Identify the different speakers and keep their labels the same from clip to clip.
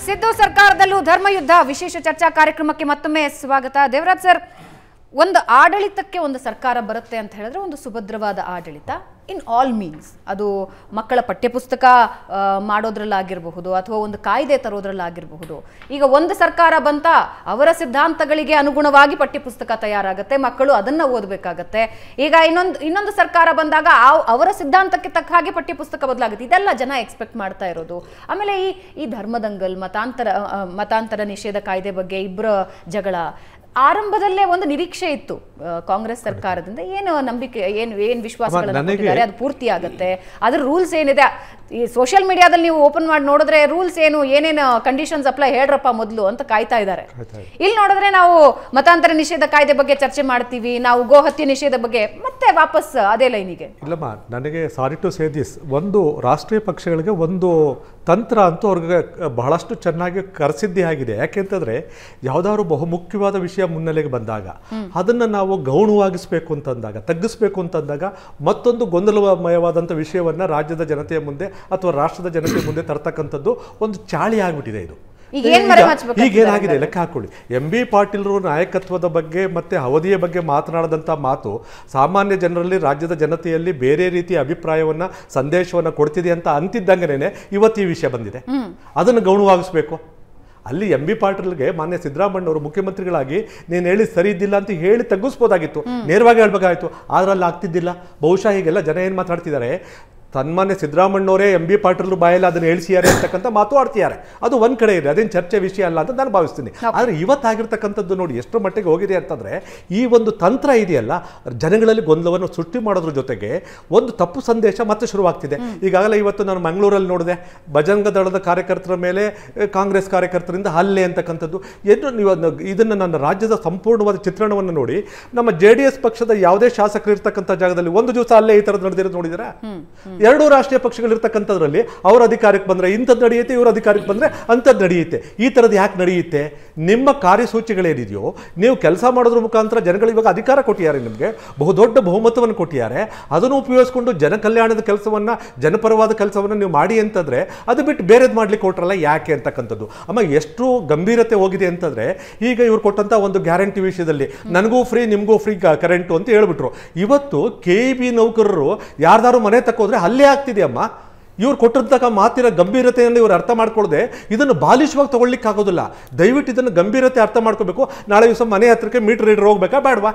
Speaker 1: ಸಿದ್ದು ಸರ್ಕಾರದಲ್ಲೂ ಧರ್ಮಯುದ್ಧ ವಿಶೇಷ ಚರ್ಚಾ ಕಾರ್ಯಕ್ರಮಕ್ಕೆ ಮತ್ತೊಮ್ಮೆ ಸ್ವಾಗತ ದೇವರಾಜ್ ಸರ್ ಒಂದು ಆಡಳಿತಕ್ಕೆ ಒಂದು ಸರ್ಕಾರ ಬರುತ್ತೆ ಅಂತ ಹೇಳಿದ್ರೆ ಒಂದು ಸುಭದ್ರವಾದ ಆಡಳಿತ ಇನ್ ಆಲ್ ಮೀನ್ಸ್ ಅದು ಮಕ್ಕಳ ಪಠ್ಯಪುಸ್ತಕ ಆ, ಮಾಡೋದ್ರಲ್ಲಾಗಿರಬಹುದು ಅಥವಾ ಒಂದು ಕಾಯ್ದೆ ತರೋದ್ರಲ್ಲಾಗಿರಬಹುದು ಈಗ ಒಂದು ಸರ್ಕಾರ ಬಂತ ಅವರ ಸಿದ್ಧಾಂತಗಳಿಗೆ ಅನುಗುಣವಾಗಿ ಪಠ್ಯಪುಸ್ತಕ ತಯಾರಾಗುತ್ತೆ ಮಕ್ಕಳು ಅದನ್ನ ಓದಬೇಕಾಗತ್ತೆ ಈಗ ಇನ್ನೊಂದು ಇನ್ನೊಂದು ಸರ್ಕಾರ ಬಂದಾಗ ಆ- ಅವರ ಸಿದ್ಧಾಂತಕ್ಕೆ ತಕ್ಕ ಹಾಗೆ ಪಠ್ಯಪುಸ್ತಕ ಬದಲಾಗುತ್ತೆ ಇದೆಲ್ಲ ಜನ ಎಕ್ಸ್ಪೆಕ್ಟ್ ಮಾಡ್ತಾ ಇರೋದು ಆಮೇಲೆ ಈ ಈ ಧರ್ಮದಂಗಲ್ ಮತಾಂತರ ಆ, ಮತಾಂತರ ನಿಷೇಧ ಕಾಯ್ದೆ ಬಗ್ಗೆ ಇಬ್ಬರ ಜಗಳ ಆರಂಭದಲ್ಲೇ ಒಂದು ನಿರೀಕ್ಷೆ ಇತ್ತು ಆ, ಕಾಂಗ್ರೆಸ್ ಸರ್ಕಾರದಿಂದ ಏನು ನಂಬಿಕೆ ಏನು ಏನು ವಿಶ್ವಾಸಗಳನ್ನು
Speaker 2: ನನಗೆ-
Speaker 1: ಕೊಟ್ಟಿದ್ದಾರೆ ಅದು ಪೂರ್ತಿ ಆಗುತ್ತೆ ಅದ್ರ ರೂಲ್ಸ್ ಏನಿದೆ ಈ ಸೋಷಿಯಲ್ ಮೀಡಿಯಾದಲ್ಲಿ ನೀವು ಓಪನ್ ಮಾಡಿ ನೋಡಿದ್ರೆ ರೂಲ್ಸ್ ಏನು ಏನೇನು ಕಂಡೀಷನ್ಸ್ ಅಪ್ಲೈ ಹೇಳ್ರಪ್ಪ ಮೊದಲು ಅಂತ ಕಾಯ್ತಾ ಇದ್ದಾರೆ ಇಲ್ಲಿ ನೋಡಿದ್ರೆ ನಾವು ಮತಾಂತರ ನಿಷೇಧ ಕಾಯ್ದೆ ಬಗ್ಗೆ ಚರ್ಚೆ ಮಾಡ್ತೀವಿ ನಾವು ಗೋ ಹತ್ಯೆ ನಿಷೇಧ ಬಗ್ಗೆ ಮತ್ತೆ ವಾಪಸ್ ಅದೇ ಲೈನಿಗೆ
Speaker 2: ಇಲ್ಲಮ್ಮ ನನಗೆ ಸಾರಿ ಟು ಸೇ ದಿಸ್ ಒಂದು ರಾಷ್ಟ್ರೀಯ ಪಕ್ಷಗಳಿಗೆ ಒಂದು ತಂತ್ರ ಅಂತೂ ಅವ್ರಿಗೆ ಬಹಳಷ್ಟು ಚೆನ್ನಾಗಿ ಕರಸಿದ್ದಿ ಆಗಿದೆ ಯಾಕೆಂತಂದ್ರೆ ಯಾವ್ದಾದ್ರು ಬಹು ಮುಖ್ಯವಾದ ವಿಷಯ ಮುನ್ನೆಲೆಗೆ ಬಂದಾಗ ಅದನ್ನ ನಾವು ಗೌಣವಾಗಿಸ್ಬೇಕು ಅಂತಂದಾಗ ತಗ್ಗಿಸ್ಬೇಕು ಅಂತಂದಾಗ ಮತ್ತೊಂದು ಗೊಂದಲಮಯವಾದಂಥ ವಿಷಯವನ್ನ ರಾಜ್ಯದ ಜನತೆಯ ಮುಂದೆ ಅಥವಾ ರಾಷ್ಟ್ರದ ಜನತೆಯ ಮುಂದೆ ತರ್ತಕ್ಕಂಥದ್ದು ಒಂದು ಚಾಳಿ ಆಗ್ಬಿಟ್ಟಿದೆ ಇದು
Speaker 1: ಈಗ ಏನ್ ಮರೆಮಾಚ್ಬೇಕು
Speaker 2: ಈಗ ಏನಾಗಿದೆ ಲೆಕ್ಕ ಹಾಕೊಳ್ಳಿ ಎಂ ಬಿ ಪಾಟೀಲ್ರು ನಾಯಕತ್ವದ ಬಗ್ಗೆ ಮತ್ತೆ ಅವಧಿಯ ಬಗ್ಗೆ ಮಾತನಾಡದಂಥ ಮಾತು ಸಾಮಾನ್ಯ ಜನರಲ್ಲಿ ರಾಜ್ಯದ ಜನತೆಯಲ್ಲಿ ಬೇರೆ ರೀತಿಯ ಅಭಿಪ್ರಾಯವನ್ನ ಸಂದೇಶವನ್ನ ಕೊಡ್ತಿದೆ ಅಂತ ಅಂತಿದ್ದಂಗೆನೆ ಇವತ್ತು ಈ ವಿಷಯ ಬಂದಿದೆ ಅದನ್ನು ಗೌಣವಾಗಿಸ್ಬೇಕು ಅಲ್ಲಿ ಎಂ ಬಿ ಪಾಟೀಲ್ಗೆ ಮಾನ್ಯ ಸಿದ್ದರಾಮಣ್ಣವರು ಮುಖ್ಯಮಂತ್ರಿಗಳಾಗಿ ನೀನು ಹೇಳಿ ಸರಿ ಇದ್ದಿಲ್ಲ ಅಂತ ಹೇಳಿ ತಗ್ಗಿಸ್ಬೋದಾಗಿತ್ತು ನೇರವಾಗಿ ಹೇಳ್ಬೇಕಾಗಿತ್ತು ಆದ್ರೆ ಅಲ್ಲಿ ಆಗ್ತಿದ್ದಿಲ್ಲ ಬಹುಶಃ ಹೀಗೆಲ್ಲ ಜನ ಏನು ಮಾತಾಡ್ತಿದ್ದಾರೆ ತನ್ಮಾನ್ಯ ಸಿದ್ದರಾಮಣ್ಣವರೇ ಎಂ ಬಿ ಪಾಟೀಲ್ ಬಾಯಲ್ಲಿ ಅದನ್ನು ಹೇಳ್ಸಿದ್ದಾರೆ ಅಂತಕ್ಕಂಥ ಮಾತು ಆಡ್ತಿದ್ದಾರೆ ಅದು ಒಂದ್ ಕಡೆ ಇದೆ ಅದೇನು ಚರ್ಚೆ ವಿಷಯ ಅಲ್ಲ ಅಂತ ನಾನು ಭಾವಿಸ್ತೀನಿ ಆದರೆ ಇವತ್ತಾಗಿರ್ತಕ್ಕಂಥದ್ದು ನೋಡಿ ಎಷ್ಟು ಮಟ್ಟಿಗೆ ಹೋಗಿದೆ ಅಂತಂದ್ರೆ ಈ ಒಂದು ತಂತ್ರ ಇದೆಯಲ್ಲ ಜನಗಳಲ್ಲಿ ಗೊಂದಲವನ್ನು ಸೃಷ್ಟಿ ಮಾಡೋದ್ರ ಜೊತೆಗೆ ಒಂದು ತಪ್ಪು ಸಂದೇಶ ಮತ್ತೆ ಶುರುವಾಗ್ತಿದೆ ಈಗಾಗಲೇ ಇವತ್ತು ನಾನು ಮಂಗಳೂರಲ್ಲಿ ನೋಡಿದೆ ಬಜರಂಗ ದಳದ ಕಾರ್ಯಕರ್ತರ ಮೇಲೆ ಆ, ಕಾಂಗ್ರೆಸ್ ಕಾರ್ಯಕರ್ತರಿಂದ ಹಲ್ಲೆ ಅಂತಕ್ಕಂಥದ್ದು ಏನು ನೀವು ಅದನ್ನ- ಇದನ್ನ ನನ್ನ ರಾಜ್ಯದ ಸಂಪೂರ್ಣವಾದ ಚಿತ್ರಣವನ್ನು ನೋಡಿ ನಮ್ಮ ಜೆ ಡಿ ಎಸ್ ಪಕ್ಷದ ಯಾವುದೇ ಶಾಸಕರು ಇರ್ತಕ್ಕಂಥ ಜಾಗದಲ್ಲಿ ಒಂದು ದಿವಸ ಅಲ್ಲೇ ಈ ಥರದ್ದು ನಡೆದಿರೋದು ನೋಡಿದಿರಾ ಎರಡೂ ರಾಷ್ಟ್ರೀಯ ಪಕ್ಷಗಳು ಇರ್ತಕ್ಕಂಥದ್ರಲ್ಲಿ ಅವ್ರ ಅಧಿಕಾರಕ್ಕೆ ಬಂದ್ರೆ ಇಂಥದ್ದು ನಡೆಯುತ್ತೆ ಇವ್ರ ಅಧಿಕಾರಕ್ಕೆ ಬಂದ್ರೆ ಅಂಥದ್ದು ನಡೆಯುತ್ತೆ ಈ ಥರದ್ದು ಯಾಕೆ ನಡೆಯುತ್ತೆ ನಿಮ್ಮ ಕಾರ್ಯಸೂಚಿಗಳೇನಿದೆಯೋ ನೀವು ಕೆಲಸ ಮಾಡೋದ್ರ ಮುಖಾಂತರ ಜನಗಳು ಇವಾಗ ಅಧಿಕಾರ ಕೊಟ್ಟಿದ್ದಾರೆ ನಿಮಗೆ ಬಹುದೊಡ್ಡ ಬಹುಮತವನ್ನು ಕೊಟ್ಟಿದ್ದಾರೆ ಅದನ್ನು ಉಪಯೋಗಿಸ್ಕೊಂಡು ಜನ ಕಲ್ಯಾಣದ ಕೆಲಸವನ್ನ ಜನಪರವಾದ ಕೆಲಸವನ್ನ ನೀವು ಮಾಡಿ ಅಂತಂದ್ರೆ ಅದು ಬಿಟ್ಟು ಬೇರೆದು ಮಾಡ್ಲಿಕ್ಕೆ ಕೊಟ್ರಲ್ಲ ಯಾಕೆ ಅಂತಕ್ಕಂಥದ್ದು ಅಮ್ಮ ಎಷ್ಟು ಗಂಭೀರತೆ ಹೋಗಿದೆ ಅಂತಂದ್ರೆ ಈಗ ಇವ್ರು ಕೊಟ್ಟಂತ ಒಂದು ಗ್ಯಾರಂಟಿ ವಿಷಯದಲ್ಲಿ ನನಗೂ ಫ್ರೀ ನಿಮಗೂ ಫ್ರೀ ಕರೆಂಟು ಅಂತ ಹೇಳ್ಬಿಟ್ರು ಇವತ್ತು ಕೆ ಬಿ ನೌಕರರು ಯಾರ್ದಾರು ಮನೆ ತಕ್ಕೋದ್ರೆ ಹಲ್ಲೆ ಆಗ್ತಿದೆ ಅಮ್ಮ ಇವ್ರು ಕೊಟ್ಟಿರ್ತಕ್ಕ ಮಾತಿನ ಗಂಭೀರತೆಯನ್ನು ಇವ್ರು ಅರ್ಥ ಮಾಡ್ಕೊಳ್ಳದೆ ಇದನ್ನು ಬಾಲಿಶವಾಗಿ ತಗೊಳ್ಲಿಕ್ಕೆ ಆಗೋದಿಲ್ಲ ದಯವಿಟ್ಟು ಇದನ್ನು ಗಂಭೀರತೆ ಅರ್ಥ ಮಾಡ್ಕೋಬೇಕು ನಾಳೆ ದಿವಸ ಮನೆ ಹತ್ರಕ್ಕೆ ಮೀಟರ್ ರೀಡರ್ ಹೋಗ್ಬೇಕಾ ಬೇಡವಾ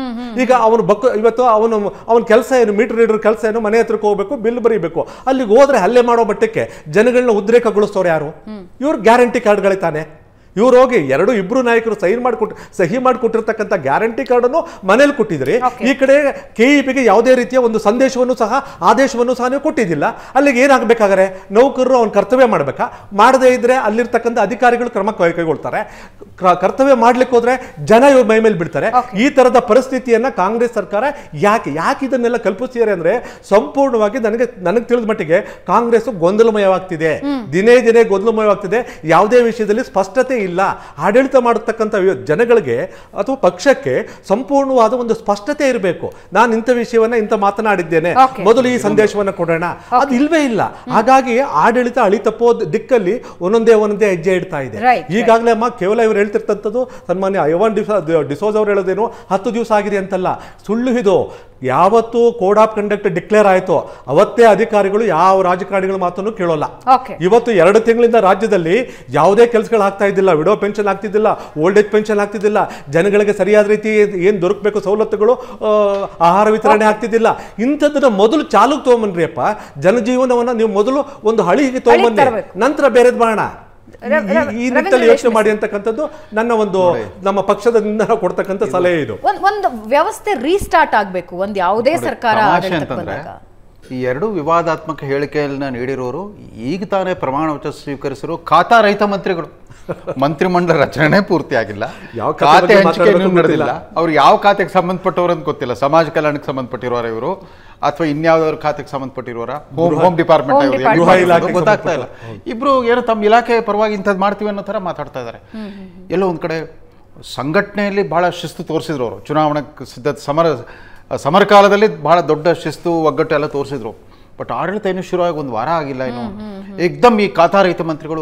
Speaker 2: ಈಗ ಅವನು ಬಕ್ ಇವತ್ತು ಅವನು ಅವನ ಕೆಲಸ ಏನು ಮೀಟರ್ ರೀಡರ್ ಕೆಲಸ ಏನು ಮನೆ ಹತ್ರಕ್ಕೆ ಹೋಗ್ಬೇಕು ಬಿಲ್ ಬರೀಬೇಕು ಅಲ್ಲಿಗೆ ಹೋದ್ರೆ ಹಲ್ಲೆ ಮಾಡೋ ಮಟ್ಟಕ್ಕೆ ಜನಗಳನ್ನ ಉದ್ರೇಕಗೊಳಿಸ್ತವ್ರು ಯಾರು ಇವ್ರು ಗ್ಯಾರಂಟಿ ಕಾರ್ಡ್ಗಳೇ ತಾನೆ ಇವ್ರು ಹೋಗಿ ಎರಡು ಇಬ್ರು ನಾಯಕರು ಸೈನ್ ಮಾಡಿಕೊಟ್ಟು ಸಹಿ ಮಾಡಿಕೊಟ್ಟಿರ್ತಕ್ಕಂಥ ಗ್ಯಾರಂಟಿ ಕಾರ್ಡನ್ನು ಮನೇಲಿ ಕೊಟ್ಟಿದ್ರಿ ಈ ಕಡೆ ಕೆ ಇ ಪಿಗೆ ಯಾವುದೇ ರೀತಿಯ ಒಂದು ಸಂದೇಶವನ್ನು ಸಹ ಆದೇಶವನ್ನು ಸಹ ನೀವು ಕೊಟ್ಟಿದ್ದಿಲ್ಲ ಅಲ್ಲಿಗೆ ಏನಾಗಬೇಕಾದ್ರೆ ನೌಕರರು ಅವ್ನ ಕರ್ತವ್ಯ ಮಾಡಬೇಕಾ ಮಾಡದೇ ಇದ್ರೆ ಅಲ್ಲಿರ್ತಕ್ಕಂಥ ಅಧಿಕಾರಿಗಳು ಕ್ರಮ ಕೈ- ಕೈಗೊಳ್ತಾರೆ ಕ್ರ- ಕರ್ತವ್ಯ ಮಾಡ್ಲಿಕ್ಕೆ ಹೋದ್ರೆ ಜನ ಇವ್ರ ಮೈ ಮೇಲೆ ಬಿಡ್ತಾರೆ ಈ ತರದ ಪರಿಸ್ಥಿತಿಯನ್ನ ಕಾಂಗ್ರೆಸ್ ಸರ್ಕಾರ ಯಾಕೆ ಯಾಕೆ ಇದನ್ನೆಲ್ಲ ಕಲ್ಪಿಸ್ತಿದ್ದಾರೆ ಅಂದ್ರೆ ಸಂಪೂರ್ಣವಾಗಿ ನನಗೆ ನನಗೆ ತಿಳಿದ ಮಟ್ಟಿಗೆ ಕಾಂಗ್ರೆಸ್ ಗೊಂದಲಮಯವಾಗ್ತಿದೆ ದಿನೇ ದಿನೇ ಗೊಂದಲಮಯವಾಗ್ತಿದೆ ಯಾವುದೇ ವಿಷಯದಲ್ಲಿ ಸ್ಪಷ್ಟತೆ ಇಲ್ಲ ಆಡಳಿತ ಮಾಡತಕ್ಕಂಥ ವ್ಯ- ಜನಗಳಿಗೆ ಅಥವಾ ಪಕ್ಷಕ್ಕೆ ಸಂಪೂರ್ಣವಾದ ಒಂದು ಸ್ಪಷ್ಟತೆ ಇರಬೇಕು ನಾನು ಇಂಥ ವಿಷಯವನ್ನ ಇಂಥ ಮಾತನಾಡಿದ್ದೇನೆ
Speaker 1: Okay.
Speaker 2: ಮೊದಲು ಈ ಸಂದೇಶವನ್ನ ಕೊಡೋಣ ಅದು ಇಲ್ವೇ ಇಲ್ಲ ಹಾಗಾಗಿ ಆಡಳಿತ ಅಳಿತಪ್ಪೋ ದಿಕ್ಕಲ್ಲಿ ಒಂದೊಂದೇ ಒಂದೊಂದೇ ಹೆಜ್ಜೆ ಇಡ್ತಾ ಇದೆ
Speaker 1: Right,
Speaker 2: ಈಗಾಗಲೇ ಅಮ್ಮ ಕೇವಲ ಇವ್ರು ಹೇಳ್ತಿರ್ತಂಥದ್ದು ಸನ್ಮಾನ್ಯ ಐವಾನ್ ಡಿಸೋ ಡಿಸೋಜ್ ಅವ್ರು ಹೇಳೋದೇನು ಹತ್ತು ದಿವಸ ಆಗಿದೆ ಅಂತಲ್ಲ ಸುಳ್ಳು ಇದು ಯಾವತ್ತು ಕೋಡ್ ಆಫ್ ಕಂಡಕ್ಟ್ ಡಿಕ್ಲೇರ್ ಆಯಿತೋ ಅವತ್ತೇ ಅಧಿಕಾರಿಗಳು ಯಾವ ರಾಜಕಾರಣಿಗಳ ಮಾತನ್ನು ಕೇಳೋಲ್ಲ
Speaker 1: ಓಕೆ
Speaker 2: ಇವತ್ತು ಎರಡು ತಿಂಗಳಿಂದ ರಾಜ್ಯದಲ್ಲಿ ಯಾವುದೇ ಕೆಲಸಗಳು ಆಗ್ತಾ ಇದ್ದಿಲ್ಲ ವಿಡೋ ಪೆನ್ಷನ್ ಆಗ್ತಿದ್ದಿಲ್ಲ ಓಲ್ಡ್ ಏಜ್ ಪೆನ್ಷನ್ ಆಗ್ತಿದ್ದಿಲ್ಲ ಜನಗಳಿಗೆ ಸರಿಯಾದ ರೀತಿ ಏನು ದೊರಕಬೇಕು ಸವಲತ್ತುಗಳು ಆ, ಆಹಾರ ವಿತರಣೆ ಆಗ್ತಿದ್ದಿಲ್ಲ ಇಂಥದ್ದನ್ನ ಮೊದಲು ಚಾಲುಕ್ ತಗೊಂಬನ್ರಿ ಅಪ್ಪ ಜನಜೀವನವನ್ನ ನೀವು ಮೊದಲು ಒಂದು ಹಳಿಗೆ ತಗೊಂಬನ್ನಿ
Speaker 1: ತರಬೇಕು.
Speaker 2: ನಂತರ ಬೇರೆದ್ ಮಾಡೋಣ
Speaker 1: ರವ್-
Speaker 2: ಈ-
Speaker 1: ರವ್-
Speaker 2: ಈ
Speaker 1: ರವೀಂದ್ರ
Speaker 2: ನಿಟ್ಟಲ್ಲಿ ಯೋಚನೆ
Speaker 1: ದೇಶಮುಖ್
Speaker 2: ಮಾಡಿ ಅಂತಕ್ಕಂಥದ್ದು ನನ್ನ ಒಂದು ನಮ್ಮ ಪಕ್ಷದಿಂದ ನಾವು ಕೊಡ್ತಕ್ಕಂಥ ಸಲಹೆ ಇದು
Speaker 1: ಒಂದ್ ಒಂದು ವ್ಯವಸ್ಥೆ ರೀಸ್ಟಾರ್ಟ್ ಆಗ್ಬೇಕು ಒಂದ್ ಯಾವುದೇ ಸರ್ಕಾರ
Speaker 3: ತಮಾಷೆ
Speaker 1: ಆಡಳಿತಕ್ಕೆ
Speaker 3: ಅಂತಂದ್ರೆ
Speaker 1: ಬಂದಾಗ
Speaker 3: ಈ ಎರಡು ವಿವಾದಾತ್ಮಕ ಹೇಳಿಕೆಯನ್ನ ನೀಡಿರೋರು ಈಗ ತಾನೇ ಪ್ರಮಾಣ ವಚನ ಸ್ವೀಕರಿಸಿರೋ ಖಾತಾ ರಹಿತ ಮಂತ್ರಿಗಳು ಮಂತ್ರಿಮಂಡಲ ರಚನೆ ಪೂರ್ತಿ ಆಗಿಲ್ಲ
Speaker 2: ಯಾವ ಖಾತೆ
Speaker 3: ಖಾತೆ
Speaker 2: ಬಗ್ಗೆ
Speaker 3: ಹಂಚಿಕೆ
Speaker 2: ಮಾತಾಡ್ಬೇಕು
Speaker 3: ಇನ್ನೂ ನಡೆದಿಲ್ಲ
Speaker 2: ಗೊತ್ತಿಲ್ಲ.
Speaker 3: ಅವ್ರು ಯಾವ ಖಾತೆಗೆ ಸಂಬಂಧಪಟ್ಟವರು ಅಂತ ಗೊತ್ತಿಲ್ಲ ಸಮಾಜ ಕಲ್ಯಾಣಕ್ಕೆ ಸಂಬಂಧಪಟ್ಟಿರೋರ ಇವರು ಅಥವಾ ಇನ್ಯಾವ್ದಾದ್ರು ಖಾತೆಗೆ ಸಂಬಂಧಪಟ್ಟಿರೋರ home home
Speaker 1: Home
Speaker 3: department
Speaker 1: department.
Speaker 2: ಗೃಹ ಇಲಾಖೆಗೆ
Speaker 3: ಗೊತ್ತಾಗ್ತಾ ಇಲ್ಲ ಇಬ್ರು ಏನೋ ತಮ್ಮ ಇಲಾಖೆ ಪರವಾಗಿ ಇಂಥದ್ದು ಮಾಡ್ತೀವಿ ಅನ್ನೋ ಥರ ಮಾತಾಡ್ತಾ ಇದ್ದಾರೆ ಎಲ್ಲೋ ಒಂದ್ ಕಡೆ ಸಂಘಟನೆಯಲ್ಲಿ ಬಹಳ ಶಿಸ್ತು ತೋರಿಸಿದ್ರು ಅವರು ಚುನಾವಣಾ ಸಿದ್ಧತೆ ಸಮರ ಸಮರ ಕಾಲದಲ್ಲಿ ಬಹಳ ದೊಡ್ಡ ಶಿಸ್ತು ಒಗ್ಗಟ್ಟು ಎಲ್ಲ ತೋರಿಸಿದ್ರು ಬಟ್ ಆಡಳಿತ ಏನು ಶುರುವಾಗಿ ಒಂದು ವಾರ ಆಗಿಲ್ಲ ಇನ್ನು ಏಕ್ದಮ್ ಈ ಖಾತಾ ರಹಿತ ಮಂತ್ರಿಗಳು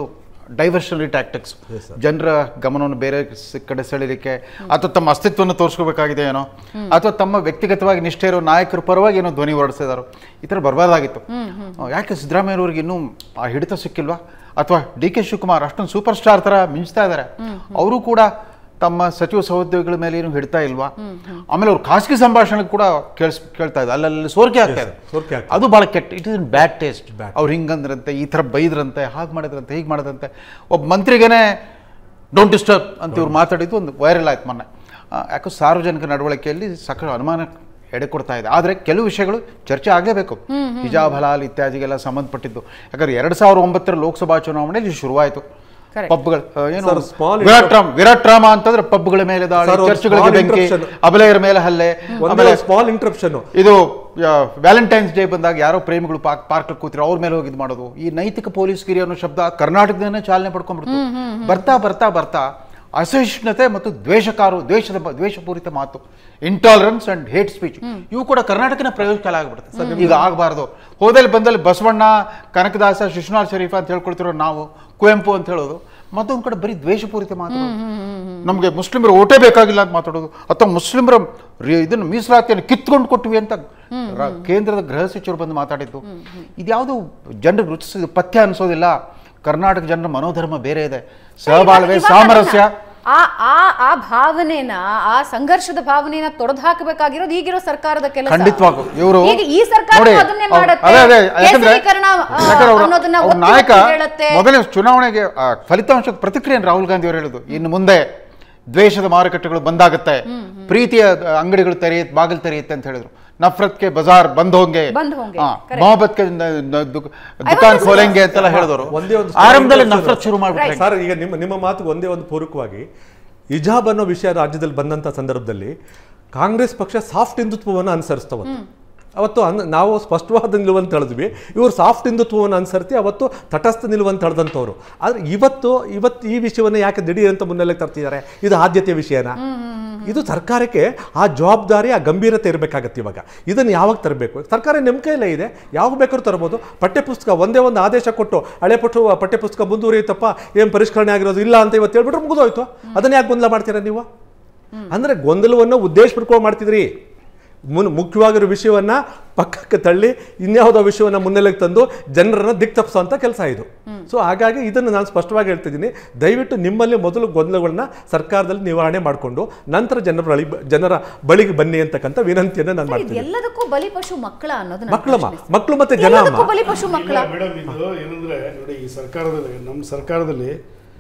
Speaker 3: ಡೈವರ್ಷನರಿ ಟ್ಯಾಕ್ಟಿಕ್ಸ್ ಜನರ ಗಮನವನ್ನು ಬೇರೆ ಸ- ಕಡೆ ಸೆಳೀಲಿಕ್ಕೆ ಅಥವಾ ತಮ್ಮ ಅಸ್ತಿತ್ವವನ್ನು ತೋರಿಸ್ಕೋಬೇಕಾಗಿದೆ ಏನೋ ಅಥವಾ ತಮ್ಮ ವ್ಯಕ್ತಿಗತವಾಗಿ ನಿಷ್ಠೆ ಇರೋ ನಾಯಕರ ಪರವಾಗಿ ಏನೋ ಧ್ವನಿ ಹೊರಡಿಸಿದಾರೋ ಈ ಥರ ಬರಬಾರ್ದಾಗಿತ್ತು ಆ, ಯಾಕೆ ಸಿದ್ದರಾಮಯ್ಯವ್ರಿಗೆ ಇನ್ನೂ ಆ ಹಿಡಿತ ಸಿಕ್ಕಿಲ್ವಾ ಅಥವಾ ಡಿ ಕೆ ಶಿವಕುಮಾರ್ ಅಷ್ಟೊಂದು ಸೂಪರ್ ಸ್ಟಾರ್ ಥರ ಮಿಂಚ್ತಾ ಇದ್ದಾರೆ ಅವರು ಕೂಡ ತಮ್ಮ ಸಚಿವ ಸಹೋದ್ಯೋಗಿಗಳ ಮೇಲೆ ಏನು ಹಿಡ್ತಾ ಇಲ್ವಾ ಆಮೇಲೆ ಅವ್ರು ಖಾಸಗಿ ಸಂಭಾಷಣೆ ಕೂಡ ಕೇಳಿಸ್ ಕೇಳ್ತಾ ಇದ್ದಾರೆ ಅಲ್ಲಲ್ಲಿ ಸೋರಿಕೆ ಆಗ್ತಾ ಇದೆ
Speaker 2: ಸೋರಿಕೆ ಆಗ್ತಾ
Speaker 3: ಅದು ಭಾಳ ಕೆಟ್ಟ ಇಟ್ ಇಸ್ ಬ್ಯಾಡ್ ಟೇಸ್ಟ್ ಅವ್ರು ಹಿಂಗಂದ್ರಂತೆ ಈ ಥರ ಬೈದ್ರಂತೆ ಹಾಗೆ ಮಾಡಿದ್ರಂತೆ ಹೀಗೆ ಮಾಡಿದ್ರಂತೆ ಒಬ್ಬ ಮಂತ್ರಿಗೇನೆ ಡೋಂಟ್ ಡಿಸ್ಟರ್ಬ್ ಅಂತ ಇವ್ರು ಮಾತಾಡಿದ್ದು ಒಂದು ವೈರಲ್ ಆಯ್ತು ಮೊನ್ನೆ ಆ, ಯಾಕೋ ಸಾರ್ವಜನಿಕ ನಡವಳಿಕೆಯಲ್ಲಿ ಸಾಕಷ್ಟು ಅನುಮಾನ ಎಡೆ ಕೊಡ್ತಾ ಇದೆ ಆದರೆ ಕೆಲವು ವಿಷಯಗಳು ಚರ್ಚೆ ಆಗಲೇಬೇಕು ಹಿಜಾಬ್ ಹಲಾಲ್ ಇತ್ಯಾದಿಗೆಲ್ಲ ಸಂಬಂಧಪಟ್ಟಿದ್ದು ಯಾಕಂದ್ರೆ ಎರಡು ಸಾವಿರದ ಒಂಬತ್ತರ ಲೋಕಸಭಾ ಚುನಾವಣೆಯಲ್ಲಿ ಶುರುವಾಯಿತು
Speaker 1: Correct.
Speaker 3: ಪಬ್ಗಳು ಆ, ಏನು
Speaker 2: Sir, small
Speaker 3: ವಿರಾಟ್ ರಾಮ್ ವಿರಾಟ್ ರಾಮ ಅಂತಂದ್ರೆ ಪಬ್ಗಳ ಮೇಲೆ ದಾಳಿ
Speaker 2: Sir, ಒಂದು
Speaker 3: ಚರ್ಚ್ಗಳಿಗೆ
Speaker 2: small
Speaker 3: ಬೆಂಕಿ
Speaker 2: interruption.
Speaker 3: ಅಬಲೆಯರ ಮೇಲೆ ಹಲ್ಲೆ
Speaker 2: ಒಂದೇ
Speaker 3: ಆಮೇಲೆ
Speaker 2: ಸ್ಮಾಲ್ ಇಂಟ್ರಪ್ಷನ್
Speaker 3: ಇದು ವ್ಯಾಲೆಂಟೈನ್ಸ್ ಡೇ ಬಂದಾಗ ಯಾರೋ ಪ್ರೇಮಿಗಳು ಪಾರ್ಕ್ ಪಾರ್ಕ್ ಕೂತಿರೋ ಅವ್ರ ಮೇಲೆ ಹೋಗಿ ಇದು ಮಾಡೋದು ಈ ನೈತಿಕ ಪೊಲೀಸ್ಗಿರಿ ಅನ್ನೋ ಶಬ್ದ ಕರ್ನಾಟಕದನ್ನೇ ಚಾಲನೆ ಪಡ್ಕೊಂಡ್ಬಿಡ್ತು ಬರ್ತಾ ಬರ್ತಾ ಬರ್ತಾ ಅಸಹಿಷ್ಣುತೆ ಮತ್ತು ದ್ವೇಷಕಾರು ದ್ವೇಷದ ಬ- ದ್ವೇಷಪೂರಿತ ಮಾತು ಇಂಟಾಲರೆನ್ಸ್ ಅಂಡ್ ಹೇಟ್ ಸ್ಪೀಚ್ ಇವು ಕೂಡ ಕರ್ನಾಟಕನ ಪ್ರಯೋಜಕಾಲ ಆಗ್ಬಿಡುತ್ತೆ ಈಗ ಆಗಬಾರ್ದು ಹೋದಲ್ಲಿ ಬಂದಲ್ಲಿ ಬಸವಣ್ಣ ಕನಕದಾಸ ಶಿಶುನಾಳ್ ಶರೀಫ್ ಅಂತ ಹೇಳ್ಕೊಳ್ತಿರೋ ನಾವು ಕುವೆಂಪು ಅಂತ ಹೇಳೋದು ಮತ್ತೊಂದು ಕಡೆ ಬರೀ ದ್ವೇಷಪೂರಿತ ಮಾತು ನಮಗೆ ಮುಸ್ಲಿಮರು ಓಟೇ ಬೇಕಾಗಿಲ್ಲ ಅಂತ ಮಾತಾಡೋದು ಅಥವಾ ಮುಸ್ಲಿಮರ ರಿ- ಇದನ್ನು ಮೀಸಲಾತಿಯನ್ನು ಕಿತ್ಕೊಂಡು ಕೊಟ್ವಿ ಅಂತ ರ- ಕೇಂದ್ರದ ಗೃಹ ಸಚಿವರು ಬಂದು ಮಾತಾಡಿದ್ದು ಇದ್ಯಾವುದು ಜನರಿಗೆ ರುಚಿಸಿದ ಪಥ್ಯ ಅನಿಸೋದಿಲ್ಲ ಕರ್ನಾಟಕ ಜನರ ಮನೋಧರ್ಮ ಬೇರೆ ಇದೆ ಸಹಬಾಳ್ವೆ
Speaker 1: ಇವಾಗ
Speaker 3: ಸಾಮರಸ್ಯ
Speaker 1: ಅದನ್ನ- ಆ ಆ ಆ ಭಾವನೆನ ಆ ಸಂಘರ್ಷದ ಭಾವನೆನ ತೊಡೆದು ಹಾಕಬೇಕಾಗಿರೋದು ಈಗಿರೋ ಸರ್ಕಾರದ ಕೆಲಸ
Speaker 3: ಖಂಡಿತವಾಗೂ ಇವರು
Speaker 1: ಈಗ ಈ ಸರ್ಕಾರ
Speaker 3: ನೋಡಿ,
Speaker 1: ಅದನ್ನೇ
Speaker 3: ಅವ್ರು-
Speaker 1: ಮಾಡುತ್ತೆ
Speaker 3: ಅದೇ ಅದೇ ಯಾಕಂದ್ರೆ
Speaker 1: ಕೇಸರೀಕರಣ, ಆ,
Speaker 3: ಯಾಕಂದ್ರೆ ಅವ್ರು-
Speaker 1: ಅನ್ನೋದನ್ನ
Speaker 3: ಅವ್ರ
Speaker 1: ಒತ್ತಿ
Speaker 3: ನಾಯಕ
Speaker 1: ಒತ್ತಿ ಹೇಳುತ್ತೆ.
Speaker 3: ಮೊದಲನೇ ಚುನಾವಣೆಗೆ ಆ, ಫಲಿತಾಂಶದ ಪ್ರತಿಕ್ರಿಯೆ ರಾಹುಲ್ ಗಾಂಧಿ ಅವರು ಹೇಳಿದ್ರು ಇನ್ನು ಮುಂದೆ ದ್ವೇಷದ ಮಾರುಕಟ್ಟೆಗಳು ಬಂದಾಗುತ್ತೆ ಪ್ರೀತಿಯ ಆ, ಅಂಗಡಿಗಳು ತೆರೆಯುತ್ತೆ ಬಾಗಿಲು ತೆರೆಯುತ್ತೆ ಅಂತ ಹೇಳಿದ್ರು ನಫರತ್ಗೆ ಬಜಾರ್ ಬಂದ್ ಹೋಂಗೆ
Speaker 1: ಬಂದ್ ಹೋಂಗೆ,
Speaker 3: ಹಾ,
Speaker 1: correct.
Speaker 3: ಮೊಹಬ್ಬತ್ಗೆ ನ- ನ- ದುಕ್- ದುಕಾನ್ ಖೋಲೆಂಗೆ ಅಂತೆಲ್ಲ ಹೇಳಿದವರು
Speaker 2: ಒಂದೇ ಒಂದು
Speaker 3: ಆರಂಭದಲ್ಲಿ
Speaker 2: story
Speaker 3: ನಫರತ್ ಶುರು ಮಾಡ್ಬಿಟ್ರೆ
Speaker 2: ಸರ್ ಈಗ ನಿಮ್ಮ ನಿಮ್ಮ ಮಾತು ಒಂದೇ ಒಂದು ಪೂರಕವಾಗಿ ಹಿಜಾಬ್ ಅನ್ನೋ ವಿಷಯ ರಾಜ್ಯದಲ್ಲಿ ಬಂದಂಥ ಸಂದರ್ಭದಲ್ಲಿ ಕಾಂಗ್ರೆಸ್ ಪಕ್ಷ ಸಾಫ್ಟ್ ಹಿಂದುತ್ವವನ್ನು ಅನುಸರಿಸ್ತವತ್ತು ಅವತ್ತು ಅನ್ ನಾವು ಸ್ಪಷ್ಟವಾದ ನಿಲುವಂತ ಹೇಳಿದ್ವಿ ಇವರು ಸಾಫ್ಟ್ ಹಿಂದುತ್ವವನ್ನು ಅನುಸರಿಸಿ ಅವತ್ತು ತಟಸ್ಥ ನಿಲುವಂತ ಹೇಳಿದಂಥವ್ರು ಆದರೆ ಇವತ್ತು ಇವತ್ತು ಈ ವಿಷಯವನ್ನು ಯಾಕೆ ದಿಢೀರ್ ಅಂತ ಮುನ್ನೆಲೆ ತರ್ತಿದ್ದಾರೆ ಇದು ಆದ್ಯತೆಯ ವಿಷಯನ ಇದು ಸರ್ಕಾರಕ್ಕೆ ಆ ಜವಾಬ್ದಾರಿ ಆ ಗಂಭೀರತೆ ಇರಬೇಕಾಗತ್ತೆ ಇವಾಗ ಇದನ್ನು ಯಾವಾಗ ತರಬೇಕು ಸರ್ಕಾರ ನಿಮ್ಮ ಕೈಲೇ ಇದೆ ಯಾವಾಗ ಬೇಕಾದ್ರೂ ತರ್ಬೋದು ಪಠ್ಯಪುಸ್ತಕ ಒಂದೇ ಒಂದು ಆದೇಶ ಕೊಟ್ಟು ಹಳೆ ಪಟ್ಟು ಪಠ್ಯಪುಸ್ತಕ ಮುಂದುವರಿಯುತ್ತಪ್ಪ ಏನು ಪರಿಷ್ಕರಣೆ ಆಗಿರೋದು ಇಲ್ಲ ಅಂತ ಇವತ್ತು ಹೇಳ್ಬಿಟ್ರೆ ಮುಗಿದೋಯ್ತು ಅದನ್ನ ಯಾಕೆ ಗೊಂದಲ ಮಾಡ್ತೀರಾ ನೀವು ಅಂದರೆ ಗೊಂದಲವನ್ನು ಉದ್ದೇಶಪೂರ್ವಕವಾಗಿ ಮಾಡ್ತಿದ್ರಿ ಮುನ್ ಮುಖ್ಯವಾಗಿರೋ ವಿಷಯವನ್ನ ಪಕ್ಕಕ್ಕೆ ತಳ್ಳಿ ಇನ್ಯಾವುದೋ ವಿಷಯವನ್ನ ಮುನ್ನೆಲೆಗೆ ತಂದು ಜನರನ್ನ ದಿಕ್ ತಪ್ಪಿಸೋಂಥ ಕೆಲಸ ಇದು ಸೊ ಹಾಗಾಗಿ ಇದನ್ನು ನಾನು ಸ್ಪಷ್ಟವಾಗಿ ಹೇಳ್ತಿದ್ದೀನಿ ದಯವಿಟ್ಟು ನಿಮ್ಮಲ್ಲಿ ಮೊದಲು ಗೊಂದಲಗಳನ್ನ ಸರ್ಕಾರದಲ್ಲಿ ನಿವಾರಣೆ ಮಾಡಿಕೊಂಡು ನಂತರ ಜನರ ಬಳಿ ಜನರ ಬಳಿಗೆ ಬನ್ನಿ ಅಂತಕ್ಕಂಥ ವಿನಂತಿಯನ್ನು ನಾನು ಮಾಡ್ತೀನಿ
Speaker 1: ಎಲ್ಲದಕ್ಕೂ ಬಲಿಪಶು ಮಕ್ಕಳ ಅನ್ನೋದು ನನ್ನ
Speaker 2: ಮಕ್ಕಳಮ್ಮ
Speaker 1: ಪ್ರಶ್ನೆ.
Speaker 2: ಮಕ್ಕಳು ಮತ್ತೆ ಜನ
Speaker 1: ಎಲ್ಲದಕ್ಕೂ
Speaker 2: ಅಮ್ಮ
Speaker 1: ಬಲಿಪಶು ಮಕ್ಕಳ
Speaker 4: ಮೇಡಮ್ ಇದು ಏನಂದ್ರೆ ನೋಡಿ ಈ ಸರ್ಕಾರದಲ್ಲಿ ನಮ್ಮ ಸರ್ಕಾರದಲ್ಲಿ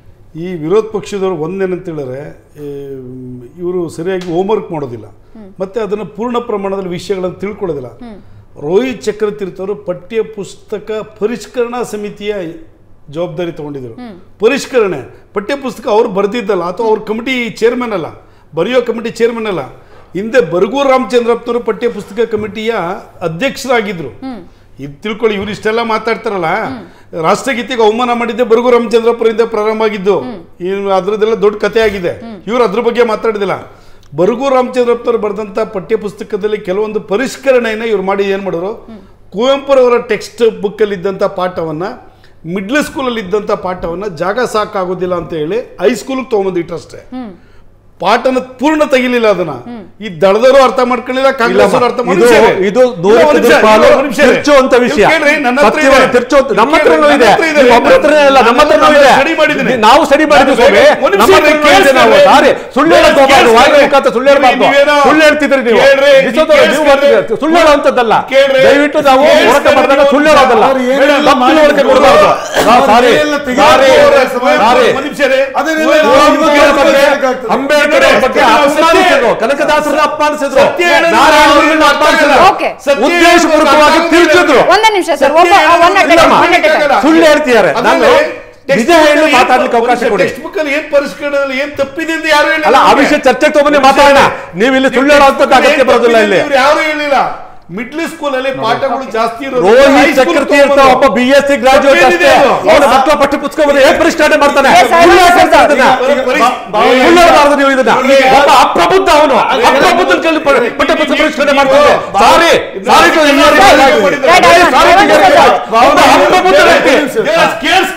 Speaker 4: ಈ ವಿರೋಧ ಪಕ್ಷದವರು ಒಂದೇನಂತ ಹೇಳಿದ್ರೆ ಇವರು ಸರಿಯಾಗಿ ಹೋಮ್ವರ್ಕ್ ಮಾಡೋದಿಲ್ಲ ಮತ್ತೆ ಅದನ್ನು ಪೂರ್ಣ ಪ್ರಮಾಣದಲ್ಲಿ ವಿಷಯಗಳನ್ನು ತಿಳ್ಕೊಳ್ಳೋದಿಲ್ಲ ರೋಹಿತ್ ಚಕ್ರತೀರ್ಥ ಅವರು ಪಠ್ಯ ಪುಸ್ತಕ ಪರಿಷ್ಕರಣಾ ಸಮಿತಿಯ ಜವಾಬ್ದಾರಿ ತಗೊಂಡಿದ್ರು ಪರಿಷ್ಕರಣೆ ಪಠ್ಯ ಪುಸ್ತಕ ಅವ್ರು ಬರೆದಿದ್ದಲ್ಲ ಅಥವಾ ಅವ್ರ ಕಮಿಟಿ ಚೇರ್ಮನ್ ಅಲ್ಲ ಬರೆಯೋ ಕಮಿಟಿ ಚೇರ್ಮನ್ ಅಲ್ಲ ಹಿಂದೆ ಬರಗೂರು ರಾಮಚಂದ್ರಪ್ಪನವರು ಪಠ್ಯ ಪುಸ್ತಕ ಕಮಿಟಿಯ ಅಧ್ಯಕ್ಷರಾಗಿದ್ರು ಇದು ತಿಳ್ಕೊಳ್ಳಿ ಇವ್ರು ಇಷ್ಟೆಲ್ಲ ಮಾತಾಡ್ತಾರಲ್ಲ ರಾಷ್ಟ್ರಗೀತೆಗೆ ಅವಮಾನ ಮಾಡಿದ್ದೆ ಬರಗು ರಾಮಚಂದ್ರಪುರದಿಂದ ಪ್ರಾರಂಭ ಆಗಿದ್ದು ಇನ್ನು ಅದ್ರದ್ದೆಲ್ಲ ದೊಡ್ಡ ಕಥೆ ಆಗಿದೆ ಇವ್ರು ಅದ್ರ ಬಗ್ಗೆ ಮಾತಾಡಿದಿಲ್ಲ ಬರಗು ರಾಮಚಂದ್ರಪ್ಪನವ್ರು ಬರೆದಂಥ ಪಠ್ಯ ಪುಸ್ತಕದಲ್ಲಿ ಕೆಲವೊಂದು ಪರಿಷ್ಕರಣೆಯನ್ನು ಇವ್ರು ಮಾಡಿ ಏನು ಮಾಡಿದ್ರು ಕುವೆಂಪುರವರ ಟೆಕ್ಸ್ಟ್ ಬುಕ್ಕಲ್ಲಿ ಇದ್ದಂಥ ಪಾಠವನ್ನ ಮಿಡ್ಲ್ ಸ್ಕೂಲಲ್ಲಿ ಇದ್ದಂಥ ಪಾಠವನ್ನ ಜಾಗ ಸಾಕಾಗೋದಿಲ್ಲ ಅಂತ ಹೇಳಿ ಹೈಸ್ಕೂಲಿಗೆ ತೊಗೊಂಬಂದಿಟ್ರು ಅಷ್ಟೇ ಪಾಠನ ಪೂರ್ಣ ತೆಗಿಲಿಲ್ಲ ಅದನ್ನ ಈ ದಳದವರು ಅರ್ಥ ಮಾಡ್ಕೊಳ್ಳಿಲ್ಲ ಕಾಂಗ್ರೆಸ್ ಅವರು ಅರ್ಥ
Speaker 2: ಇದು
Speaker 4: ಮಾಡ್ಕೊಳ್ಳಿಲ್ಲ.
Speaker 2: ಇದು
Speaker 4: ಇಲ್ಲ,
Speaker 2: ನೂರಕ್ಕೆ
Speaker 4: ಒಂದ್ ನಿಮಿಷ,
Speaker 2: ನೂರು ಪಾಲು
Speaker 4: ಇಲ್ಲ, ಒಂದ್ ನಿಮಿಷ ಇರಿ.
Speaker 2: ತಿರ್ಚುವಂತ ವಿಷಯ
Speaker 4: ಇಲ್ಲಿ ಕೇಳ್ರಿ, ನನ್ನ ಹತ್ರ
Speaker 2: ಸತ್ಯವಾದ
Speaker 4: ಇದೆ.
Speaker 2: ತಿರ್ಚುವಂತ- ನಮ್ಮ
Speaker 4: ಇಲ್ಲಿ
Speaker 2: ಹತ್ರನೂ
Speaker 4: ಕೇಳ್ರಿ,
Speaker 2: ಇದೆ.
Speaker 4: ನನ್ನ ಹತ್ರ ಇದೆ.
Speaker 2: ನಿಮ್ಮ ಒಬ್ಬರತ್ರನೇ ಇಲ್ಲ, ನಮ್ಮ ಹತ್ರನೂ
Speaker 4: ನಾನು
Speaker 2: ಇದೆ.
Speaker 4: study ಮಾಡಿದ್ದೀನಿ.
Speaker 2: ನಾವು ಸ್ಟಡಿ ಮಾಡಿದ್ವಿ
Speaker 4: ನಾನು
Speaker 2: ಸ್ವಾಮಿ
Speaker 4: ಒಂದ್ ನಿಮಿಷ
Speaker 2: ನಮ್ಮ
Speaker 4: ಇರಿ,
Speaker 2: ಹತ್ರನೂ ಇದೆ ನಾವು.
Speaker 4: ಕೇಳಿಸ್ಕೊಳ್ಳಿ.
Speaker 2: ಸಾರಿ ಸುಳ್ಳು ಹೇಳಕ್ ಹೋಗ್ಬಾರ್ದು ವಾಯು ಮುಖಾಂತರ ಸುಳ್ಳು ಹೇಳ್ಬಾರ್ದು
Speaker 4: ನೀವೇನೋ-
Speaker 2: ಸುಳ್ಳು ಹೇಳ್ತಿದ್ರಿ ನೀವು
Speaker 4: ಕೇಳ್ರಿ,
Speaker 2: ನಿಜವಾದ ನೀವು
Speaker 4: ಕೇಳಿಸ್ಕೊಳ್ಳಿ.
Speaker 2: ಮಾಡ್ತಿದ್ದೀರಿ. ಸುಳ್ಳು ಹೇಳುವಂತದ್ದಲ್ಲ
Speaker 4: ಕೇಳ್ರಿ.
Speaker 2: ದಯವಿಟ್ಟು ನಾವು
Speaker 4: ಕೇಳಿಸ್ಕೊಳ್ಳಿ.
Speaker 2: ಹೋರಾಟ ಮಾಡಿದಾಗ ಸುಳ್ಳು ಹೇಳೋದಲ್ಲ
Speaker 5: ಅವ್ರು ಏನೆಲ್ಲ
Speaker 2: ತಪ್ಪು ತಿಳುವಳಿಕೆ
Speaker 5: ಮಾಡಿದ್ರು.
Speaker 2: ಕೊಡಬಾರ್ದು ನಾವು ಸಾರಿ
Speaker 5: ಏನೆಲ್ಲ ತೆಗೆದು
Speaker 2: ಸಾರಿ
Speaker 5: ಹಾಕಿದ್ರು.
Speaker 2: ಸಾರಿ
Speaker 4: ಒಂದ್ ನಿಮಿಷ ಇರಿ.
Speaker 5: ಅದನ್ನೆಲ್ಲ
Speaker 4: ಒಂದ್
Speaker 5: ನಾವು
Speaker 4: ನಿಮಿಷ
Speaker 5: ಇವಾಗ
Speaker 4: ಇರಿ.
Speaker 5: ಹೇಳ್ಬೇಕಾಗ್ತದೆ.
Speaker 2: ಅಂಬೇಡ್ಕರ್ ಅವ್ರ ಬಗ್ಗೆ ಅಪಮಾನಿಸಿದ್ರು ಕನಕದಾಸರನ್ನ ಅಪಮಾನಿಸಿದ್ರು
Speaker 4: ಸತ್ಯ ಹೇಳೋದು
Speaker 2: ನಾರಾಯಣ ಗುರುಗಳನ್ನ ಅಪಮಾನಿಸಿದ್ರು
Speaker 1: Okay.
Speaker 4: ಸತ್ಯ
Speaker 2: ಉದ್ದೇಶಪೂರ್ವಕವಾಗಿ
Speaker 4: ಹೇಳೋದು
Speaker 2: ತಿರುಚಿದ್ರು
Speaker 1: ಒಂದೇ ನಿಮಿಷ ಸರ್ ಒಬ್ಬ
Speaker 4: ಸತ್ಯ
Speaker 1: ಒನ್ ಅಟ್
Speaker 4: ಹೇಳೋದು
Speaker 1: ಒನ್ ಅಟ್
Speaker 4: ಆಗಲ್ಲ.
Speaker 2: ಸುಳ್ಳು ಹೇಳ್ತಿದ್ದಾರೆ ನಾನು ನಿಜ ಹೇಳಿ ಮಾತಾಡ್ಲಿಕ್ಕೆ ಅವಕಾಶ ಕೊಡಿ
Speaker 4: ಟೆಕ್ಸ್ಟ್ ಬುಕ್ ಅಲ್ಲಿ ಏನ್ ಪರಿಷ್ಕರಣೆ ಏನ್ ತಪ್ಪಿದೆ ಅಂತ ಯಾರು ಹೇಳಿಲ್ಲ
Speaker 2: ಅಲ್ಲ ಆ
Speaker 4: ನಮ್ಗೆ.
Speaker 2: ವಿಷಯ ಚರ್ಚೆಗೆ ತಗೊಂಬನ್ನಿ ಮಾತಾಡೋಣ ನೀವು ಇಲ್ಲಿ ಸುಳ್ಳು ಹೇಳೋಂಥದ್ದು ಅಗತ್ಯ ಬರೋದಿಲ್ಲ ಇಲ್ಲಿ
Speaker 4: ಇವ್ರು ಯಾರು ಹೇಳಿಲ್ಲ ಮಿಡ್ಲ್ ಸ್ಕೂಲ್ ಅಲ್ಲಿ ಪಾಠಗಳು ಜಾಸ್ತಿ ಇರೋದು
Speaker 2: ರೋಹಿತ್
Speaker 4: ಹೈ ಸ್ಕೂಲ್
Speaker 2: ಚಕ್ರತೀರ್ಥ
Speaker 4: ತಗೊಂಬಂದು.
Speaker 2: ಒಬ್ಬ ಬಿ ಎಸ್ ಸಿ ಗ್ರಾಜುಯೇಟ್ ಅಷ್ಟೇ
Speaker 4: ತಪ್ಪೇನಿದೆ ಅದು?
Speaker 2: ಅವನ ಮಕ್ಕಳ ಪಠ್ಯ ಪುಸ್ತಕವನ್ನು ಹೇಗೆ ಪರಿಷ್ಕರಣೆ ಮಾಡ್ತಾನೆ
Speaker 1: Yes, I
Speaker 2: ಸುಳ್ಳು
Speaker 1: will
Speaker 2: ಯಾಕೆ
Speaker 1: say
Speaker 2: ಹೇಳ್ತಾ
Speaker 1: that.
Speaker 2: ಇದ್ದೀರಾ?
Speaker 4: ಈಗ ಪರಿ-
Speaker 5: ಬಾ-
Speaker 2: ಸುಳ್ಳು ಹೇಳ್ಬಾರ್ದು ನೀವು ಇದನ್ನ
Speaker 4: ನೋಡಿ.
Speaker 2: ಒಬ್ಬ ಅಪ್ರಬುದ್ಧ ಅವನು ಅಪ್ರಬುದ್ಧನ ಕೈಲಿ ಪ- ಪಠ್ಯ ಪುಸ್ತಕ ಪರಿಷ್ಕರಣೆ ಮಾಡ್ತಾನೆ ಸಾರಿ ಸಾರಿ to everybody.
Speaker 1: Right, I will-
Speaker 2: Sorry to
Speaker 1: I will say
Speaker 2: everybody.
Speaker 1: that.
Speaker 2: ಒಬ್ಬ ಅಪ್ರಬುದ್ಧ ವ್ಯಕ್ತಿ
Speaker 4: Yes, ಕೇಳಿಸ್ಕೊಳ್ಳಿ.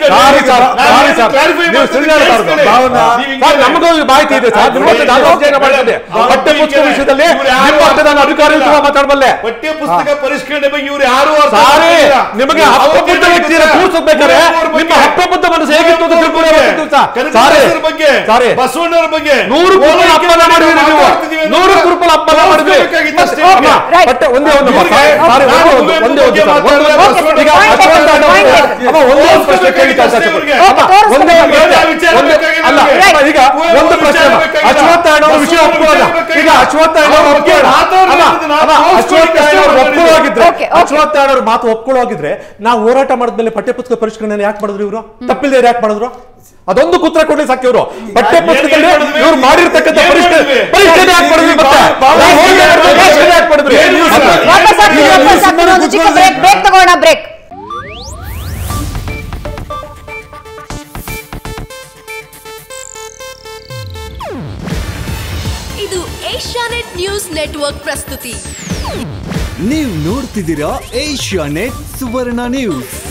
Speaker 4: ಕೇಳಿಸ್ಕೊಳ್ಳಿ.
Speaker 2: ಸಾರಿ ಸರ್,
Speaker 4: ನಾನು
Speaker 2: ಸಾರಿ
Speaker 4: ಇದನ್ನ
Speaker 2: ಸರ್.
Speaker 4: clarify
Speaker 2: ನೀವು
Speaker 4: ಮಾಡ್ತೀನಿ,
Speaker 2: ಸುಳ್ಳು ಹೇಳ್ಬಾರ್ದು.
Speaker 4: ಕೇಳಿಸ್ಕೊಳ್ಳಿ.
Speaker 2: ಭಾವನ,
Speaker 4: ನೀವು ಹಿಂಗೆ
Speaker 2: ಸರ್, ನಮಗೂ ಈ ಮಾಹಿತಿ ಇದೆ ಸರ್ ನಿಮ್ಮ ಹತ್ರ ನಾನು ಅಧ್ಯಯನ ಮಾಡಿದ್ದೆ
Speaker 4: ಭಾವನ
Speaker 2: ಪಠ್ಯ ಪುಸ್ತಕ
Speaker 4: ಟೀಕೆ.
Speaker 2: ವಿಷಯದಲ್ಲಿ
Speaker 4: ಇವ್ರು ಯಾರು
Speaker 2: ನಿಮ್ಮ ಹತ್ರ ನಾನು ಅಧಿಕಾರಿಯುತವಾಗಿ ಮಾತಾಡಬಲ್ಲೆ
Speaker 4: ಪಠ್ಯ ಪುಸ್ತಕ ಪರಿಷ್ಕರಣೆ ಬಗ್ಗೆ ಇವರು ಯಾರು ಅರ್ಥ
Speaker 2: ಸಾರಿ
Speaker 4: ಮಾಡ್ಕೊಂಡಿಲ್ಲ.
Speaker 2: ನಿಮಗೆ
Speaker 4: ಅವ್ರು
Speaker 2: ಹಪ್ಪಬುದ್ಧ ವ್ಯಕ್ತಿಯನ್ನು
Speaker 4: ಗೊತ್ತಾ?
Speaker 2: ಕೂರಿಸಬೇಕಾದ್ರೆ
Speaker 4: ಅವ್ರ ಬಗ್ಗೆ,
Speaker 2: ನಿಮ್ಮ ಹಪ್ಪಬುದ್ಧ ಮನಸ್ಸು ಹೇಗಿತ್ತು ಅಂತ
Speaker 4: ಅವ್ರ
Speaker 2: ತಿಳ್ಕೊಳ್ಳಿ
Speaker 4: ಬಗ್ಗೆ,
Speaker 2: ಅವತ್ತಿನ ದಿವಸ.
Speaker 4: ಕನಕದಾಸರ
Speaker 2: ಸಾರಿ
Speaker 4: ಬಗ್ಗೆ
Speaker 2: ಸಾರಿ
Speaker 4: ಬಸವಣ್ಣವ್ರ ಬಗ್ಗೆ
Speaker 2: ನೂರು ಕುರುಪಲ
Speaker 4: ಓಲೈಕೆ
Speaker 2: ಅಪ್ಪನ
Speaker 4: ಬಗ್ಗೆ
Speaker 2: ಮಾಡಿದ್ರಿ ನೀವು
Speaker 4: ಮಾತಾಡ್ತಿದೀವಿ ಅಂತ
Speaker 2: ನೂರು ಕುರುಪಲ ಅಪ್ಪನ ಮಾಡಿದ್ರಿ
Speaker 4: ತೋರಿಸ್ಬೇಕಾಗಿತ್ತು ಅಷ್ಟೇ.
Speaker 2: ಅಮ್ಮ,
Speaker 1: Right.
Speaker 2: ಬಟ್ಟೆ ಒಂದೇ ಒಂದು
Speaker 4: ಇವ್ರಿಗೆ
Speaker 2: ಸಾರಿ, ಸಾರಿ,
Speaker 4: ನಾನು
Speaker 2: ಒಂದೇ ಒಂದು,
Speaker 4: ಕುವೆಂಪು
Speaker 2: ಒಂದೇ ಒಂದು
Speaker 4: ಬಗ್ಗೆ
Speaker 2: ಸರ್, ಒಂದು ಒಂದು.
Speaker 4: ಮಾತಾಡಿದ್ರೆ
Speaker 2: ಈಗ
Speaker 1: point
Speaker 2: ಅಶ್ವತ್ಥ
Speaker 1: ಇದೆ,
Speaker 2: ಅಣ್ಣ
Speaker 1: point
Speaker 2: ಅವರು-
Speaker 1: ಇದೆ.
Speaker 2: ಅಮ್ಮ, ಒಂದೇ ಒಂದು ಪ್ರಶ್ನೆ ಕೇಳಿ
Speaker 4: ತೋರಿಸ್ಬೇಕಾಗಿತ್ತು
Speaker 2: ಅಷ್ಟೇ.
Speaker 4: ಇವ್ರಿಗೆ.
Speaker 2: ಅಮ್ಮ,
Speaker 1: ಓಕೆ,
Speaker 2: ಒಂದೇ ಒಂದು
Speaker 4: ತೋರಿಸ್ಬೇಕಾಗಿತ್ತು.
Speaker 2: ಪ್ರಶ್ನೆ.
Speaker 4: ವಿಚಾರ
Speaker 2: ಒಂದೇ-
Speaker 4: ಬೇಕಾಗಿಲ್ಲ
Speaker 2: ಅಲ್ಲ,
Speaker 4: ಇವ್ರಿಗೆ.
Speaker 2: ಅಮ್ಮ, ಈಗ
Speaker 4: ಕುವೆಂಪು
Speaker 2: ಒಂದು ಪ್ರಶ್ನೆ
Speaker 4: ವಿಚಾರ
Speaker 2: ಅಮ್ಮ.
Speaker 4: ಬೇಕಾಗಿಲ್ಲ.
Speaker 2: ಅಶ್ವತ್ಥ ಅಣ್ಣ ಅವ್ರ ವಿಷಯ
Speaker 4: ಬಸವಣ್ಣ
Speaker 2: ಒಪ್ಕೊಳ್ಳೋಣ
Speaker 4: ವಿಚಾರ ಬೇಕಾಗಿಲ್ಲ.
Speaker 2: ಈಗ ಅಶ್ವತ್ಥ ಅಣ್ಣ ಅವ್ರು
Speaker 4: ಅವ್ರ ಬಗ್ಗೆ
Speaker 2: ಒಪ್ಕೊಳ್ಳೋಣ
Speaker 4: ಮಾತಾಡೋದು
Speaker 2: ಅಮ್ಮ,
Speaker 4: ಇದನ್ನ
Speaker 2: ಅಮ್ಮ,
Speaker 4: ತೋರಿಸ್ಕೊಳ್ಳಿ
Speaker 2: ಅಶ್ವತ್ಥ ಅಣ್ಣ ಅವ್ರು
Speaker 4: ಕಷ್ಟ
Speaker 2: ಒಪ್ಕೊಳ್ಳೋಗಿದ್ರೆ
Speaker 1: ಓಕೆ, ಓಕೆ.
Speaker 2: ಅಶ್ವತ್ಥ ಅಣ್ಣ ಅವ್ರ ಮಾತು ಒಪ್ಕೊಳ್ಳೋಗಿದ್ರೆ ನಾವು ಹೋರಾಟ ಮಾಡಿದ್ಮೇಲೆ ಪಠ್ಯಪುಸ್ತಕ ಪರಿಷ್ಕರಣೆ ಯಾಕೆ ಮಾಡಿದ್ರು ಇವರು ತಪ್ಪಿಲ್ದೇ ಯಾಕೆ ಮಾಡಿದ್ರು ಅದೊಂದು ಕುತ್ರ ಕೊಡ್ಲಿ ಸಾಕು ಇವರು ಪಠ್ಯ ಪುಸ್ತಕದಲ್ಲಿ
Speaker 4: ಏನ್ ಮಾಡಿದ್ವಿ?
Speaker 2: ಇವ್ರು ಮಾಡಿರ್ತಕ್ಕಂಥ
Speaker 4: ಏನ್
Speaker 2: ಪರಿಷ್ಕರಣೆ
Speaker 4: ಮಾಡಿದ್ವಿ?
Speaker 2: ಪರಿಷ್ಕರಣೆ ಯಾಕೆ ಮಾಡಿದ್ವಿ ಮತ್ತೆ
Speaker 4: ಭಾವ-
Speaker 2: ನಾವು ಹೋಗಿ
Speaker 4: ಭಾವ-
Speaker 2: ಪರಿಷ್ಕರಣೆ ಯಾಕೆ ಮಾಡಿದ್ವಿ
Speaker 4: ಏನ್ ನೀವು ಸರ್?
Speaker 2: ಮತ್ತೆ-
Speaker 1: ವಾಪಸ್ ಆಗ್ತೀನಿ
Speaker 2: ಈಗ
Speaker 1: ವಾಪಸ್
Speaker 2: ನೀವು
Speaker 1: ಆಗ್ತೀನಿ
Speaker 2: ಸುಮ್ಮನೆ
Speaker 1: ಒಂದು ಚಿಕ್ಕ
Speaker 2: ಕೂತ್ಕೊಳ್ಳಿ.
Speaker 1: ಬ್ರೇಕ್ ಬ್ರೇಕ್ ತಗೋಣ ಬ್ರೇಕ್
Speaker 5: ಇದು ಏಷ್ಯಾನೆಟ್ ನ್ಯೂಸ್ ನೆಟ್ವರ್ಕ್ ಪ್ರಸ್ತುತಿ
Speaker 6: ನೀವು ನೋಡ್ತಿದ್ದೀರಾ ಏಷ್ಯಾ ನೆಟ್ ಸುವರ್ಣ ನ್ಯೂಸ್